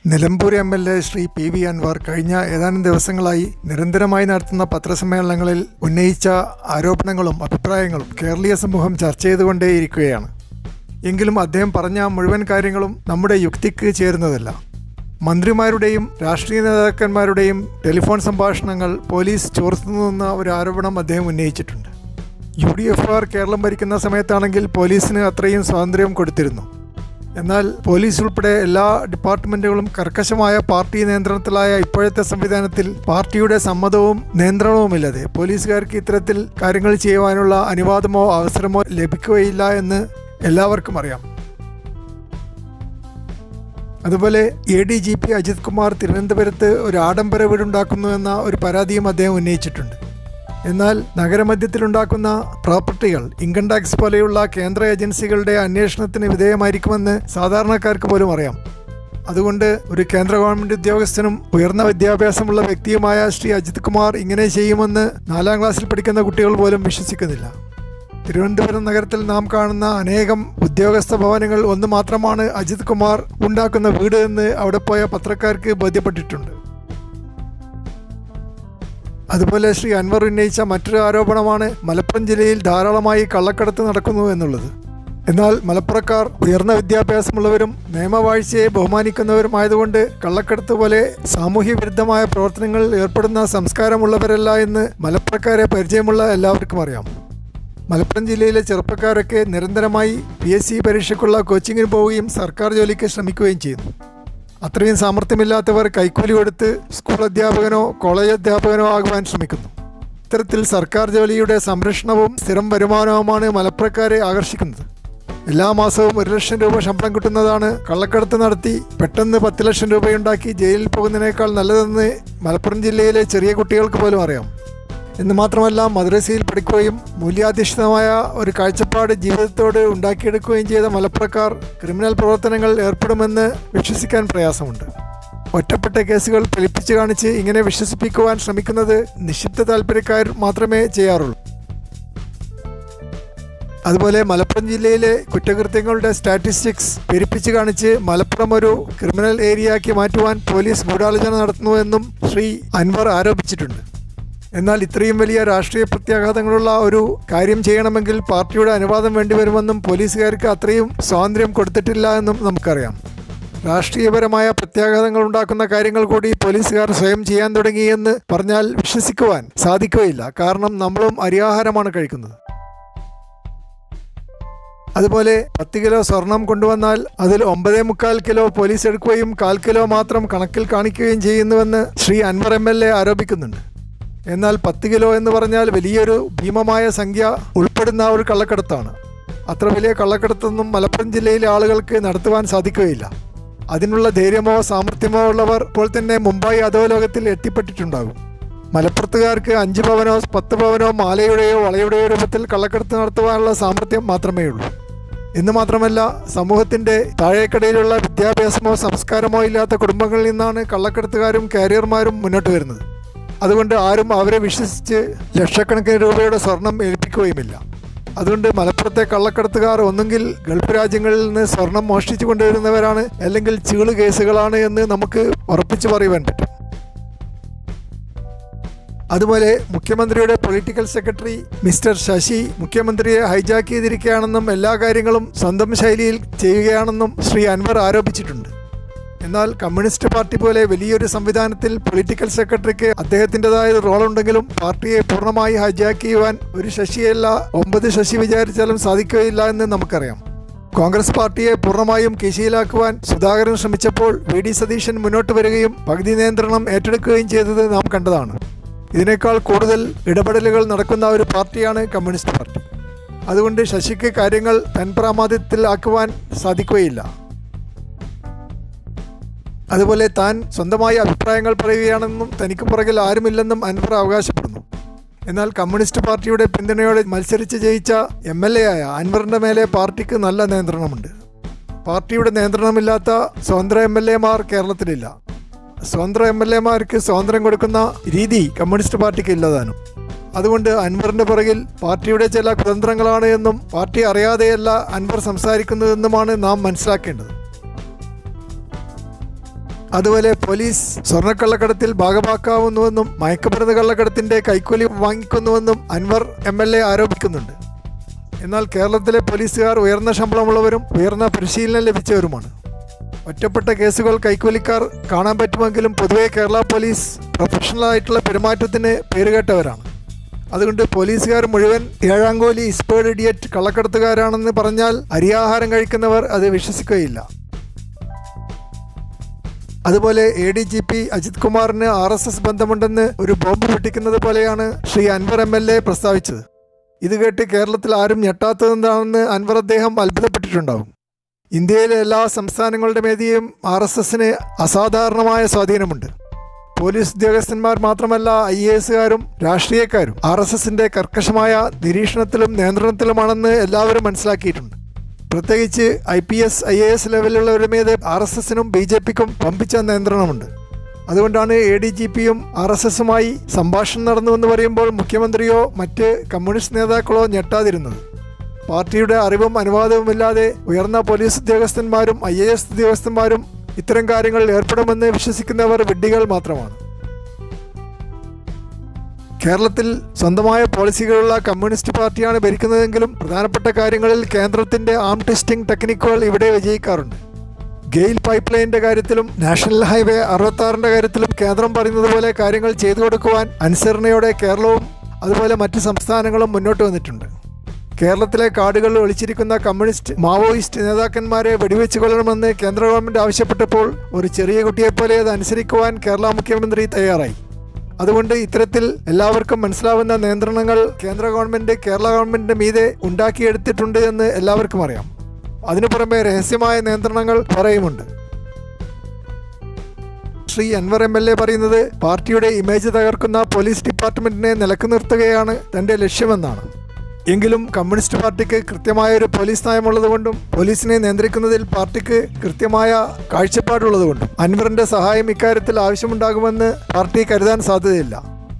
Nilambur M L A Shri P V Anvar കഴിഞ്ഞ ഏതാനും ദിവസങ്ങളായി നിരന്തരമായി നടത്തുന്ന പത്രസമ്മേളനങ്ങളിൽ ഉന്നയിച്ച ആരോപണങ്ങളും അഭിപ്രായങ്ങളും കേരളീയ സമൂഹം ചർച്ച ചെയ്തുകൊണ്ടേയിരിക്കുകയാണ് എങ്കിലും അദ്ദേഹം പറഞ്ഞ മുഴുവൻ കാര്യങ്ങളും നമ്മുടെ യുക്തിക്ക് ചേരുന്നതല്ല മന്ത്രിമാരുടെയും രാഷ്ട്രീയ നേതാക്കന്മാരുടെയും ടെലിഫോൺ സംഭാഷണങ്ങൾ പോലീസ് ചോർത്തുന്നുവെന്ന ഒരു ആരോപണം അദ്ദേഹം ഉന്നയിച്ചിട്ടുണ്ട് യു ഡി എഫ് ആർ കേരളം ഭരിക്കുന്ന സമയത്താണെങ്കിൽ പോലീസിന് അത്രയും സ്വാതന്ത്ര്യം കൊടുത്തിരുന്നു എന്നാൽ പോലീസ് ഉൾപ്പെടെ എല്ലാ ഡിപ്പാർട്ട്മെന്റുകളും കർക്കശമായ പാർട്ടി നിയന്ത്രണത്തിലായ ഇപ്പോഴത്തെ സംവിധാനത്തിൽ പാർട്ടിയുടെ സമ്മതവും നിയന്ത്രണവുമില്ലാതെ പോലീസുകാർക്ക് ഇത്തരത്തിൽ കാര്യങ്ങൾ ചെയ്യുവാനുള്ള അനുവാദമോ അവസരമോ ലഭിക്കുകയില്ല എന്ന് എല്ലാവർക്കും അറിയാം അതുപോലെ A D G P Ajith Kumar തിരുവനന്തപുരത്ത് ഒരു ആഡംബര വീടുണ്ടാക്കുന്നു എന്ന ഒരു പരാതിയും അദ്ദേഹം ഉന്നയിച്ചിട്ടുണ്ട് എന്നാൽ നഗരമധ്യത്തിലുണ്ടാക്കുന്ന പ്രോപ്പർട്ടികൾ ഇൻകം ടാക്സ് പോലെയുള്ള കേന്ദ്ര ഏജൻസികളുടെ അന്വേഷണത്തിന് വിധേയമായിരിക്കുമെന്ന് സാധാരണക്കാർക്ക് പോലും അറിയാം അതുകൊണ്ട് ഒരു കേന്ദ്ര ഗവൺമെന്റ് ഉദ്യോഗസ്ഥനും ഉയർന്ന വിദ്യാഭ്യാസമുള്ള വ്യക്തിയുമായ ശ്രീ അജിത് കുമാർ ഇങ്ങനെ ചെയ്യുമെന്ന് നാലാം ക്ലാസ്സിൽ പഠിക്കുന്ന കുട്ടികൾ പോലും വിശ്വസിക്കുന്നില്ല തിരുവനന്തപുരം നഗരത്തിൽ നാം കാണുന്ന അനേകം ഉദ്യോഗസ്ഥ ഭവനങ്ങൾ ഒന്ന് മാത്രമാണ് അജിത് കുമാർ ഉണ്ടാക്കുന്ന വീട് എന്ന് അവിടെ പോയ പത്രക്കാർക്ക് ബോധ്യപ്പെട്ടിട്ടുണ്ട് അതുപോലെ ശ്രീ അൻവർ ഉന്നയിച്ച മറ്റൊരു ആരോപണമാണ് മലപ്പുറം ജില്ലയിൽ ധാരാളമായി കള്ളക്കടത്ത് നടക്കുന്നു എന്നുള്ളത് എന്നാൽ മലപ്പുറക്കാർ ഉയർന്ന വിദ്യാഭ്യാസമുള്ളവരും നിയമവാഴ്ചയെ ബഹുമാനിക്കുന്നവരുമായതുകൊണ്ട് കള്ളക്കടത്ത് പോലെ സാമൂഹ്യ വിരുദ്ധമായ പ്രവർത്തനങ്ങളിൽ ഏർപ്പെടുന്ന സംസ്കാരമുള്ളവരല്ല എന്ന് മലപ്പുറക്കാരെ പരിചയമുള്ള എല്ലാവർക്കും അറിയാം മലപ്പുറം ജില്ലയിലെ ചെറുപ്പക്കാരൊക്കെ നിരന്തരമായി പി എസ് സി പരീക്ഷയ്ക്കുള്ള കോച്ചിങ്ങിന് പോവുകയും സർക്കാർ ജോലിക്ക് ശ്രമിക്കുകയും ചെയ്യുന്നു അത്രയും സാമർഥ്യമില്ലാത്തവർ കൈക്കൂലി കൊടുത്ത് സ്കൂൾ അധ്യാപകനോ കോളേജ് അധ്യാപകനോ ആകുവാൻ ശ്രമിക്കുന്നു ഇത്തരത്തിൽ സർക്കാർ ജോലിയുടെ സംരക്ഷണവും സ്ഥിരം വരുമാനവുമാണ് മലപ്പുറക്കാരെ ആകർഷിക്കുന്നത് എല്ലാ മാസവും ഒരു ലക്ഷം രൂപ ശമ്പളം കിട്ടുന്നതാണ് കള്ളക്കടത്ത് നടത്തി പെട്ടെന്ന് പത്ത് ലക്ഷം രൂപയുണ്ടാക്കി ജയിലിൽ പോകുന്നതിനേക്കാൾ നല്ലതെന്ന് മലപ്പുറം ജില്ലയിലെ ചെറിയ കുട്ടികൾക്ക് പോലും അറിയാം എന്ന് മാത്രമല്ല മദ്രസയിൽ പഠിക്കുകയും മൂല്യാധിഷ്ഠിതമായ ഒരു കാഴ്ചപ്പാട് ജീവിതത്തോട് ഉണ്ടാക്കിയെടുക്കുകയും ചെയ്ത മലപ്പുറക്കാർ ക്രിമിനൽ പ്രവർത്തനങ്ങൾ ഏർപ്പെടുമെന്ന് വിശ്വസിക്കാൻ പ്രയാസമുണ്ട് ഒറ്റപ്പെട്ട കേസുകൾ ഫലിപ്പിച്ചു കാണിച്ച് ഇങ്ങനെ വിശ്വസിപ്പിക്കുവാൻ ശ്രമിക്കുന്നത് നിക്ഷിപ്ത താല്പര്യക്കാർ മാത്രമേ ചെയ്യാറുള്ളൂ അതുപോലെ മലപ്പുറം ജില്ലയിലെ കുറ്റകൃത്യങ്ങളുടെ സ്റ്റാറ്റിസ്റ്റിക്സ് പെരുപ്പിച്ച് കാണിച്ച് മലപ്പുറം ഒരു ക്രിമിനൽ ഏരിയയാക്കി മാറ്റുവാൻ പോലീസ് ഗൂഢാലോചന നടത്തുന്നുവെന്നും ശ്രീ അൻവർ ആരോപിച്ചിട്ടുണ്ട് എന്നാൽ ഇത്രയും വലിയ രാഷ്ട്രീയ പ്രത്യാഘാതങ്ങളുള്ള ഒരു കാര്യം ചെയ്യണമെങ്കിൽ പാർട്ടിയുടെ അനുവാദം വേണ്ടിവരുമെന്നും പോലീസുകാർക്ക് അത്രയും സ്വാതന്ത്ര്യം കൊടുത്തിട്ടില്ല എന്നും നമുക്കറിയാം രാഷ്ട്രീയപരമായ പ്രത്യാഘാതങ്ങൾ ഉണ്ടാക്കുന്ന കാര്യങ്ങൾ കൂടി പോലീസുകാർ സ്വയം ചെയ്യാൻ തുടങ്ങിയെന്ന് പറഞ്ഞാൽ വിശ്വസിക്കുവാൻ സാധിക്കുകയില്ല കാരണം നമ്മളും അരിയാഹാരമാണ് കഴിക്കുന്നത് അതുപോലെ പത്ത് കിലോ സ്വർണം കൊണ്ടുവന്നാൽ അതിൽ ഒമ്പതേ മുക്കാൽ കിലോ പോലീസ് എടുക്കുകയും കാൽ കിലോ മാത്രം കണക്കിൽ കാണിക്കുകയും ചെയ്യുന്നുവെന്ന് Shri Anvar M L A ആരോപിക്കുന്നുണ്ട് എന്നാൽ പത്ത് കിലോ എന്ന് പറഞ്ഞാൽ വലിയൊരു ഭീമമായ സംഖ്യ ഉൾപ്പെടുന്ന ഒരു കള്ളക്കടത്താണ് അത്ര വലിയ കള്ളക്കടത്തൊന്നും മലപ്പുറം ജില്ലയിലെ ആളുകൾക്ക് നടത്തുവാൻ സാധിക്കുകയില്ല അതിനുള്ള ധൈര്യമോ സാമർഥ്യമോ ഉള്ളവർ ഇപ്പോൾ തന്നെ മുംബൈ അധോലോകത്തിൽ എത്തിപ്പെട്ടിട്ടുണ്ടാകും മലപ്പുറത്തുകാർക്ക് അഞ്ച് പവനോ പത്ത് പവനോ മാലയുടെയോ വളയുടെയോ രൂപത്തിൽ കള്ളക്കടത്ത് നടത്തുവാനുള്ള സാമർഥ്യം മാത്രമേ ഉള്ളൂ എന്ന് മാത്രമല്ല സമൂഹത്തിൻ്റെ താഴേക്കടയിലുള്ള വിദ്യാഭ്യാസമോ സംസ്കാരമോ ഇല്ലാത്ത കുടുംബങ്ങളിൽ നിന്നാണ് കള്ളക്കടത്തുകാരും കാരിയർമാരും മുന്നോട്ട് വരുന്നത് അതുകൊണ്ട് ആരും അവരെ വിശ്വസിച്ച് ലക്ഷക്കണക്കിന് രൂപയുടെ സ്വർണം ഏൽപ്പിക്കുകയുമില്ല അതുകൊണ്ട് മലപ്പുറത്തെ കള്ളക്കടത്തുകാർ ഒന്നുകിൽ ഗൾഫ് രാജ്യങ്ങളിൽ നിന്ന് സ്വർണം മോഷ്ടിച്ചു കൊണ്ടുവരുന്നവരാണ് അല്ലെങ്കിൽ ചീള് കേസുകളാണ് എന്ന് നമുക്ക് ഉറപ്പിച്ചു പറയുവാൻ പറ്റും അതുപോലെ മുഖ്യമന്ത്രിയുടെ പൊളിറ്റിക്കൽ സെക്രട്ടറി മിസ്റ്റർ ശശി മുഖ്യമന്ത്രിയെ ഹൈജാക്ക് ചെയ്തിരിക്കുകയാണെന്നും എല്ലാ കാര്യങ്ങളും സ്വന്തം ശൈലിയിൽ ചെയ്യുകയാണെന്നും ശ്രീ അൻവർ ആരോപിച്ചിട്ടുണ്ട് എന്നാൽ കമ്മ്യൂണിസ്റ്റ് പാർട്ടി പോലെ വലിയൊരു സംവിധാനത്തിൽ പൊളിറ്റിക്കൽ സെക്രട്ടറിക്ക് അദ്ദേഹത്തിൻ്റെതായ ഒരു റോളുണ്ടെങ്കിലും പാർട്ടിയെ പൂർണ്ണമായി ഹൈജാക്ക് ചെയ്യുവാൻ ഒരു ശശിയല്ല ഒമ്പത് ശശി വിചാരിച്ചാലും സാധിക്കുകയില്ല എന്ന് നമുക്കറിയാം കോൺഗ്രസ് പാർട്ടിയെ പൂർണ്ണമായും കീശയിലാക്കുവാൻ സുധാകരൻ ശ്രമിച്ചപ്പോൾ വി ഡി സതീശൻ മുന്നോട്ട് വരികയും പകുതി നിയന്ത്രണം ഏറ്റെടുക്കുകയും ചെയ്തത് നാം കണ്ടതാണ് ഇതിനേക്കാൾ കൂടുതൽ ഇടപെടലുകൾ നടക്കുന്ന ഒരു പാർട്ടിയാണ് കമ്മ്യൂണിസ്റ്റ് പാർട്ടി അതുകൊണ്ട് ശശിക്ക് കാര്യങ്ങൾ തൻപ്രാമാദ്യത്തിലാക്കുവാൻ സാധിക്കുകയില്ല അതുപോലെ താൻ സ്വന്തമായി അഭിപ്രായങ്ങൾ പറയുകയാണെന്നും തനിക്ക് പുറകിൽ ആരുമില്ലെന്നും അൻവർ അവകാശപ്പെടുന്നു എന്നാൽ കമ്മ്യൂണിസ്റ്റ് പാർട്ടിയുടെ പിന്തുണയോടെ മത്സരിച്ച് ജയിച്ച എം എൽ എ ആയ അൻവറിൻ്റെ മേലെ പാർട്ടിക്ക് നല്ല നിയന്ത്രണമുണ്ട് പാർട്ടിയുടെ നിയന്ത്രണമില്ലാത്ത സ്വതന്ത്ര എം എൽ എമാർ കേരളത്തിലില്ല സ്വതന്ത്ര എം എൽ എമാർക്ക് സ്വാതന്ത്ര്യം കൊടുക്കുന്ന രീതി കമ്മ്യൂണിസ്റ്റ് പാർട്ടിക്ക് ഇല്ലതാനും അതുകൊണ്ട് അൻവറിന്റെ പുറകിൽ പാർട്ടിയുടെ ചില കുതന്ത്രങ്ങളാണ് എന്നും പാർട്ടി അറിയാതെയല്ല അൻവർ സംസാരിക്കുന്നതെന്നുമാണ് നാം മനസ്സിലാക്കേണ്ടത് അതുപോലെ പോലീസ് സ്വർണ്ണക്കള്ളക്കടത്തിൽ ഭാഗമാക്കാവുന്നുവെന്നും മയക്കുമരുന്ന് കള്ളക്കടത്തിന്റെ കൈക്കൂലി വാങ്ങിക്കുന്നുവെന്നും അൻവർ എം എൽ എ ആരോപിക്കുന്നുണ്ട് എന്നാൽ കേരളത്തിലെ പോലീസുകാർ ഉയർന്ന ശമ്പളമുള്ളവരും ഉയർന്ന പരിശീലനം ലഭിച്ചവരുമാണ് ഒറ്റപ്പെട്ട കേസുകൾ കൈക്കൂലിക്കാർ കാണാൻ പറ്റുമെങ്കിലും പൊതുവെ കേരള പോലീസ് പ്രൊഫഷണലായിട്ടുള്ള പെരുമാറ്റത്തിന് പേരുകേട്ടവരാണ് അതുകൊണ്ട് പോലീസുകാർ മുഴുവൻ ഏഴാങ്കോലി ഇസ്പേർഡ് ഇഡിയറ്റ് കള്ളക്കടത്തുകാരാണെന്ന് പറഞ്ഞാൽ അരിയാഹാരം കഴിക്കുന്നവർ അത് വിശ്വസിക്കുകയില്ല അതുപോലെ A D G P Ajith കുമാറിന് ആർ എസ് എസ് ബന്ധമുണ്ടെന്ന് ഒരു ബോംബ് പൊട്ടിക്കുന്നത് പോലെയാണ് Shri Anvar M L A പ്രസ്താവിച്ചത് ഇത് കേട്ട് കേരളത്തിൽ ആരും ഞെട്ടാത്തതെന്താണെന്ന് അൻവർ അദ്ദേഹം അത്ഭുതപ്പെട്ടിട്ടുണ്ടാവും ഇന്ത്യയിലെ എല്ലാ സംസ്ഥാനങ്ങളുടെ മേതിയും ആർ എസ് എസിന് അസാധാരണമായ സ്വാധീനമുണ്ട് പോലീസ് ഉദ്യോഗസ്ഥന്മാർ മാത്രമല്ല ഐ എ എസുകാരും രാഷ്ട്രീയക്കാരും ആർ എസ് എസിന്റെ കർക്കശമായ നിരീക്ഷണത്തിലും നിയന്ത്രണത്തിലുമാണെന്ന് എല്ലാവരും മനസ്സിലാക്കിയിട്ടുണ്ട് പ്രത്യേകിച്ച് I P S I A S ലെവലിലുള്ളവരുടെ മീത് ആർ എസ് എസിനും ബി ജെ പിക്കും പമ്പിച്ച നിയന്ത്രണമുണ്ട് അതുകൊണ്ടാണ് എ ഡി ജി പിയും ആർ എസ് എസുമായി സംഭാഷണം നടന്നുവെന്ന് പറയുമ്പോൾ മുഖ്യമന്ത്രിയോ മറ്റ് കമ്മ്യൂണിസ്റ്റ് നേതാക്കളോ ഞെട്ടാതിരുന്നത് പാർട്ടിയുടെ അറിവും അനുവാദവുമില്ലാതെ ഉയർന്ന പോലീസ് ഉദ്യോഗസ്ഥന്മാരും ഐ എ എസ് ഉദ്യോഗസ്ഥന്മാരും ഇത്തരം കാര്യങ്ങളിൽ ഏർപ്പെടുമെന്ന് വിശ്വസിക്കുന്നവർ വിഡ്ഢികൾ മാത്രമാണ് കേരളത്തിൽ സ്വന്തമായ പോളിസികളുള്ള കമ്മ്യൂണിസ്റ്റ് പാർട്ടിയാണ് ഭരിക്കുന്നതെങ്കിലും പ്രധാനപ്പെട്ട കാര്യങ്ങളിൽ കേന്ദ്രത്തിന്റെ ആം ടെസ്റ്റിംഗ് ടെക്നിക്കുകൾ ഇവിടെ വിജയിക്കാറുണ്ട് ഗെയിൽ പൈപ്പ് ലൈനിന്റെ കാര്യത്തിലും നാഷണൽ ഹൈവേ അറുപത്താറിന്റെ കാര്യത്തിലും കേന്ദ്രം പറയുന്നത് പോലെ കാര്യങ്ങൾ ചെയ്തു കൊടുക്കുവാൻ അനുസരണയോടെ കേരളവും അതുപോലെ മറ്റ് സംസ്ഥാനങ്ങളും മുന്നോട്ട് വന്നിട്ടുണ്ട് കേരളത്തിലെ കാടുകളിൽ ഒളിച്ചിരിക്കുന്ന കമ്മ്യൂണിസ്റ്റ് മാവോയിസ്റ്റ് നേതാക്കന്മാരെ വെടിവെച്ച് കൊല്ലണമെന്ന് കേന്ദ്ര ഗവൺമെന്റ് ആവശ്യപ്പെട്ടപ്പോൾ ഒരു ചെറിയ കുട്ടിയെപ്പോലെ അത് അനുസരിക്കുവാൻ കേരള മുഖ്യമന്ത്രി തയ്യാറായി അതുകൊണ്ട് ഇത്തരത്തിൽ എല്ലാവർക്കും മനസ്സിലാവുന്ന നിയന്ത്രണങ്ങൾ കേന്ദ്ര ഗവൺമെന്റ് കേരള ഗവൺമെന്റിന്റെ മീതെ ഉണ്ടാക്കിയെടുത്തിട്ടുണ്ട് എന്ന് എല്ലാവർക്കും അറിയാം അതിനു പുറമെ രഹസ്യമായ നിയന്ത്രണങ്ങൾ പറയുമുണ്ട് Shri Anvar M L A പറയുന്നത് പാർട്ടിയുടെ ഇമേജ് തകർക്കുന്ന പോലീസ് ഡിപ്പാർട്ട്മെന്റിനെ നിലക്ക് നിർത്തുകയാണ് തന്റെ ലക്ഷ്യമെന്നാണ് എങ്കിലും കമ്മ്യൂണിസ്റ്റ് പാർട്ടിക്ക് കൃത്യമായ ഒരു പോലീസ് നയമുള്ളതുകൊണ്ടും പോലീസിനെ നിയന്ത്രിക്കുന്നതിൽ പാർട്ടിക്ക് കൃത്യമായ കാഴ്ചപ്പാടുള്ളതുകൊണ്ടും അൻവറിന്റെ സഹായം ഇക്കാര്യത്തിൽ ആവശ്യമുണ്ടാകുമെന്ന് പാർട്ടി കരുതാൻ സാധ്യതയില്ല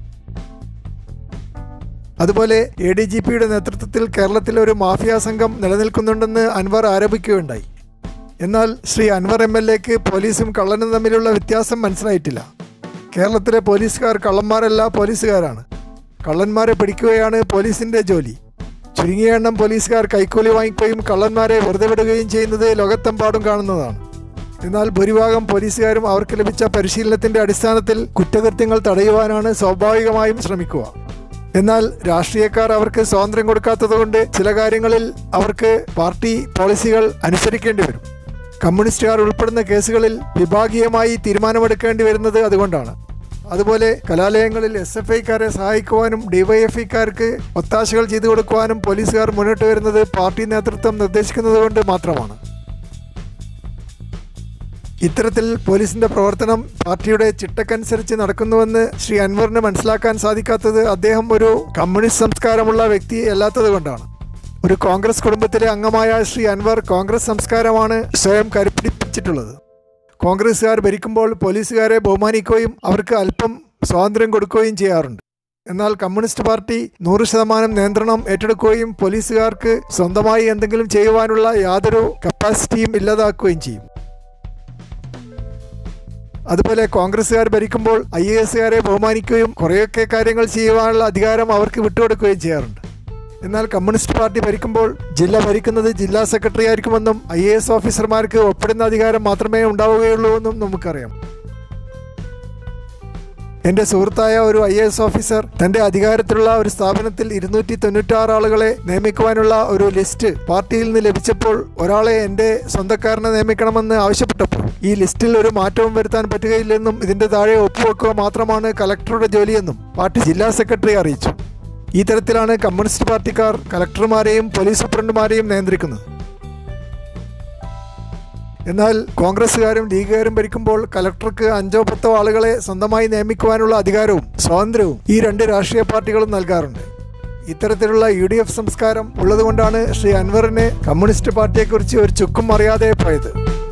അതുപോലെ എ ഡി ജി പിയുടെ നേതൃത്വത്തിൽ കേരളത്തിൽ ഒരു മാഫിയ സംഘം നിലനിൽക്കുന്നുണ്ടെന്ന് അൻവർ ആരോപിക്കുകയുണ്ടായി എന്നാൽ ശ്രീ അൻവർ എം എൽ എക്ക് പോലീസും കള്ളനും തമ്മിലുള്ള വ്യത്യാസം മനസ്സിലായിട്ടില്ല കേരളത്തിലെ പോലീസുകാർ കള്ളന്മാരല്ല പോലീസുകാരാണ് കള്ളന്മാരെ പിടിക്കുകയാണ് പോലീസിന്റെ ജോലി ചുരുങ്ങിയ എണ്ണം പോലീസുകാർ കൈക്കൂലി വാങ്ങിക്കുകയും കള്ളന്മാരെ വെറുതെ വിടുകയും ചെയ്യുന്നത് ലോകത്തെമ്പാടും കാണുന്നതാണ് എന്നാൽ ഭൂരിഭാഗം പോലീസുകാരും അവർക്ക് ലഭിച്ച പരിശീലനത്തിന്റെ അടിസ്ഥാനത്തിൽ കുറ്റകൃത്യങ്ങൾ തടയുവാനാണ് സ്വാഭാവികമായും ശ്രമിക്കുക എന്നാൽ രാഷ്ട്രീയക്കാർ അവർക്ക് സ്വാതന്ത്ര്യം കൊടുക്കാത്തതുകൊണ്ട് ചില കാര്യങ്ങളിൽ അവർക്ക് പാർട്ടി പോളിസികൾ അനുസരിക്കേണ്ടി വരും കമ്മ്യൂണിസ്റ്റുകാർ ഉൾപ്പെടുന്ന കേസുകളിൽ വിഭാഗീയമായി തീരുമാനമെടുക്കേണ്ടി വരുന്നത് അതുകൊണ്ടാണ് അതുപോലെ കലാലയങ്ങളിൽ എസ് എഫ് ഐക്കാരെ സഹായിക്കുവാനും ഡിവൈഎഫ്ഐക്കാർക്ക് ഒത്താശകൾ ചെയ്തു കൊടുക്കുവാനും പോലീസുകാർ മുന്നോട്ട് വരുന്നത് പാർട്ടി നേതൃത്വം നിർദ്ദേശിക്കുന്നത് കൊണ്ട് മാത്രമാണ് ഇത്തരത്തിൽ പോലീസിന്റെ പ്രവർത്തനം പാർട്ടിയുടെ ചിട്ടക്കനുസരിച്ച് നടക്കുന്നുവെന്ന് ശ്രീ അൻവറിന് മനസ്സിലാക്കാൻ സാധിക്കാത്തത് അദ്ദേഹം ഒരു കമ്മ്യൂണിസ്റ്റ് സംസ്കാരമുള്ള വ്യക്തി അല്ലാത്തത് കൊണ്ടാണ് ഒരു കോൺഗ്രസ് കുടുംബത്തിലെ അംഗമായ ശ്രീ അൻവർ കോൺഗ്രസ് സംസ്കാരമാണ് സ്വയം കരുപ്പിടിപ്പിച്ചിട്ടുള്ളത് കോൺഗ്രസ്സുകാർ ഭരിക്കുമ്പോൾ പോലീസുകാരെ ബഹുമാനിക്കുകയും അവർക്ക് അല്പം സ്വാതന്ത്ര്യം കൊടുക്കുകയും ചെയ്യാറുണ്ട് എന്നാൽ കമ്മ്യൂണിസ്റ്റ് പാർട്ടി നൂറ് ശതമാനം നിയന്ത്രണം ഏറ്റെടുക്കുകയും പോലീസുകാർക്ക് സ്വന്തമായി എന്തെങ്കിലും ചെയ്യുവാനുള്ള യാതൊരു കപ്പാസിറ്റിയും ഇല്ലാതാക്കുകയും ചെയ്യും അതുപോലെ കോൺഗ്രസ്സുകാർ ഭരിക്കുമ്പോൾ ഐ എ എസുകാരെ ബഹുമാനിക്കുകയും കുറേയൊക്കെ കാര്യങ്ങൾ ചെയ്യുവാനുള്ള അധികാരം അവർക്ക് വിട്ടുകൊടുക്കുകയും ചെയ്യാറുണ്ട് എന്നാൽ കമ്മ്യൂണിസ്റ്റ് പാർട്ടി ഭരിക്കുമ്പോൾ ജില്ല ഭരിക്കുന്നത് ജില്ലാ സെക്രട്ടറി ആയിരിക്കുമെന്നും ഐ എ എസ് ഓഫീസർമാർക്ക് ഒപ്പിടുന്ന അധികാരം മാത്രമേ ഉണ്ടാവുകയുള്ളൂ എന്നും നമുക്കറിയാം എൻ്റെ സുഹൃത്തായ ഒരു ഐ എസ് ഓഫീസർ തൻ്റെ അധികാരത്തിലുള്ള ഒരു സ്ഥാപനത്തിൽ ഇരുന്നൂറ്റി തൊണ്ണൂറ്റാറ് ആളുകളെ നിയമിക്കുവാനുള്ള ഒരു ലിസ്റ്റ് പാർട്ടിയിൽ നിന്ന് ലഭിച്ചപ്പോൾ ഒരാളെ എൻ്റെ സ്വന്തക്കാരനെ നിയമിക്കണമെന്ന് ആവശ്യപ്പെട്ടപ്പോൾ ഈ ലിസ്റ്റിൽ ഒരു മാറ്റവും വരുത്താൻ പറ്റുകയില്ലെന്നും ഇതിൻ്റെ താഴെ ഒപ്പുവെക്കുക മാത്രമാണ് കലക്ടറുടെ ജോലിയെന്നും പാർട്ടി ജില്ലാ സെക്രട്ടറി അറിയിച്ചു ഈ തരത്തിലാണ് കമ്മ്യൂണിസ്റ്റ് പാർട്ടിക്കാർ കലക്ടർമാരെയും പോലീസ് സൂപ്രണ്ടുമാരെയും നിയന്ത്രിക്കുന്നത് എന്നാൽ കോൺഗ്രസ്സുകാരും ലീഗുകാരും ഭരിക്കുമ്പോൾ കലക്ടർക്ക് അഞ്ചോ പത്തോ ആളുകളെ സ്വന്തമായി നിയമിക്കുവാനുള്ള അധികാരവും സ്വാതന്ത്ര്യവും ഈ രണ്ട് രാഷ്ട്രീയ പാർട്ടികളും നൽകാറുണ്ട് ഇത്തരത്തിലുള്ള യു ഡി എഫ് സംസ്കാരം ഉള്ളതുകൊണ്ടാണ് ശ്രീ അൻവറിന് കമ്മ്യൂണിസ്റ്റ് പാർട്ടിയെക്കുറിച്ച് ഒരു ചുക്കും അറിയാതെ പോയത്